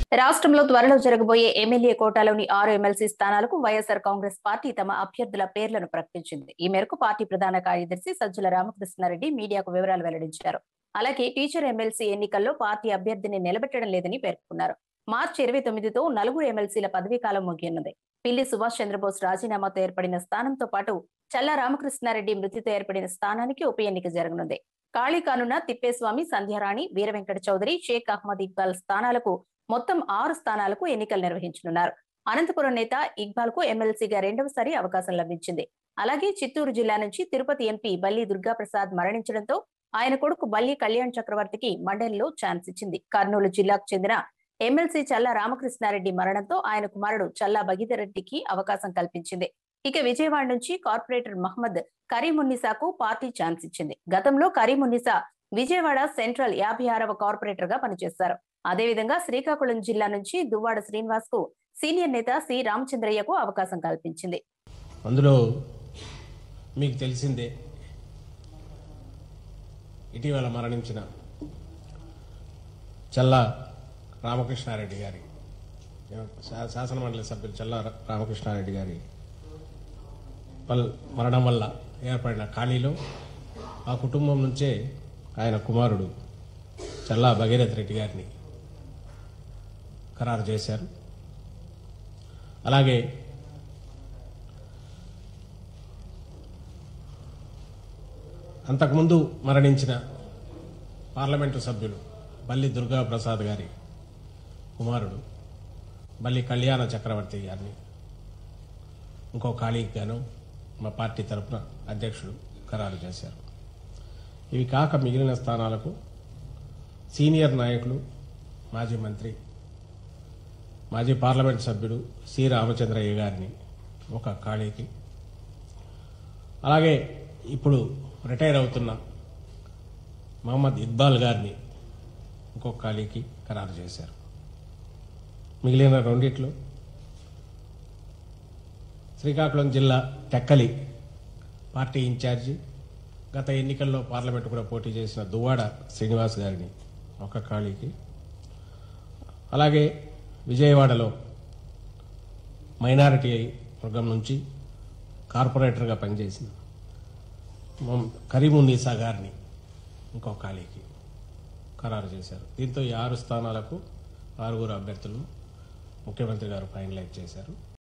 రాష్ట్రంలో త్వరలో జరగబోయే ఎమ్మెల్యే కోటాలోని ఆరు ఎమ్మెల్సీ స్థానాలకు వైఎస్ఆర్ కాంగ్రెస్ పార్టీ తమ అభ్యర్థుల పేర్లను ప్రకటించింది ఈ మేరకు పార్టీ ప్రధాన కార్యదర్శి సజ్జల రామకృష్ణారెడ్డి మీడియాకు వివరాలు వెల్లడించారు అలాగే టీచర్ ఎమ్మెల్సీ ఎన్నికల్లో పార్టీ అభ్యర్థిని నిలబెట్టడం లేదని పేర్కొన్నారు మార్చి ఇరవై తొమ్మిదితో నలుగురు ఎమ్మెల్సీల పదవీకాలం ముగియనుంది పిల్లి సుభాష్ చంద్రబోస్ రాజీనామాతో ఏర్పడిన స్థానంతో పాటు చల్లా రామకృష్ణారెడ్డి మృతితో ఏర్పడిన స్థానానికి ఉప ఎన్నిక జరగనుంది ఖాళీ కానున్న తిప్పేస్వామి సంధ్యారాణి వీర వెంకట చౌదరి షేక్ అహ్మద్ ఇక్బాల్ స్థానాలకు మొత్తం ఆరు స్థానాలకు ఎన్నికలు నిర్వహించనున్నారు అనంతపురం నేత ఇక్బాల్ కు ఎమ్మెల్సీగా రెండవసారి అవకాశం లభించింది అలాగే చిత్తూరు జిల్లా నుంచి తిరుపతి ఎంపీ బల్లి దుర్గాప్రసాద్ మరణించడంతో ఆయన కొడుకు బల్లి కళ్యాణ్ చక్రవర్తికి మండలిలో ఛాన్స్ ఇచ్చింది కర్నూలు జిల్లాకు చెందిన ఎమ్మెల్సీ చల్లా రామకృష్ణారెడ్డి మరణంతో ఆయన కుమారుడు చల్లా భగీధరెడ్డికి అవకాశం కల్పించింది ఇక విజయవాడ నుంచి కార్పొరేటర్ మహమ్మద్ కరీమున్నిసాకు పార్టీ ఛాన్స్ ఇచ్చింది గతంలో కరీమున్నిసా విజయవాడ సెంట్రల్ యాభై ఆరవ కార్పొరేటర్ గా పనిచేశారు అదేవిధంగా శ్రీకాకుళం జిల్లా నుంచి దువ్వాడ శ్రీనివాస్ కు సీనియర్ నేత సి రామచంద్రయ్యకు అవకాశం కల్పించింది అందులో మీకు తెలిసిందే ఇటీవల మరణించిన చల్లా రామకృష్ణారెడ్డి గారి శా- శాసనమండలి సభ్యులు చల్లా రా- రామకృష్ణారెడ్డి గారి పల్ మరణం వల్ల ఏర్పడిన ఖాళీలో ఆ కుటుంబం నుంచే ఆయన కుమారుడు చల్లా భగీరథ్ రెడ్డి గారిని ఖరారు చేశారు అలాగే అంతకుముందు మరణించిన పార్లమెంటు సభ్యులు బల్లి దుర్గా ప్రసాద్ గారి కుమారుడు బల్లి కళ్యాణ చక్రవర్తి గారిని ఇంకో ఖాళీకి గాను మా పార్టీ తరపున అధ్యక్షుడు ఖరారు చేశారు ఇవి కాక మిగిలిన స్థానాలకు సీనియర్ నాయకులు మాజీ మంత్రి మాజీ పార్లమెంట్ సభ్యుడు సి రామచంద్రయ్య గారిని ఒక ఖాళీకి అలాగే ఇప్పుడు రిటైర్ అవుతున్న మహమ్మద్ ఇక్బాల్ గారిని ఇంకొక ఖాళీకి ఖరారు చేశారు మిగిలిన రెండిట్లో శ్రీకాకుళం జిల్లా టెక్కలి పార్టీ ఇన్ఛార్జి గత ఎన్నికల్లో పార్లమెంట్ కూడా పోటీ చేసిన దువ్వాడ శ్రీనివాస్ గారిని ఒక ఖాళీకి అలాగే విజయవాడలో మైనారిటీ వర్గం నుంచి కార్పొరేటర్గా పనిచేసిన మొహం- కరీమున్నీసా గారిని ఇంకో ఖాళీకి ఖరారు చేశారు దీంతో ఈ ఆరు స్థానాలకు ఆరుగురు అభ్యర్థులను ముఖ్యమంత్రి గారు ఫైనలైజ్ చేశారు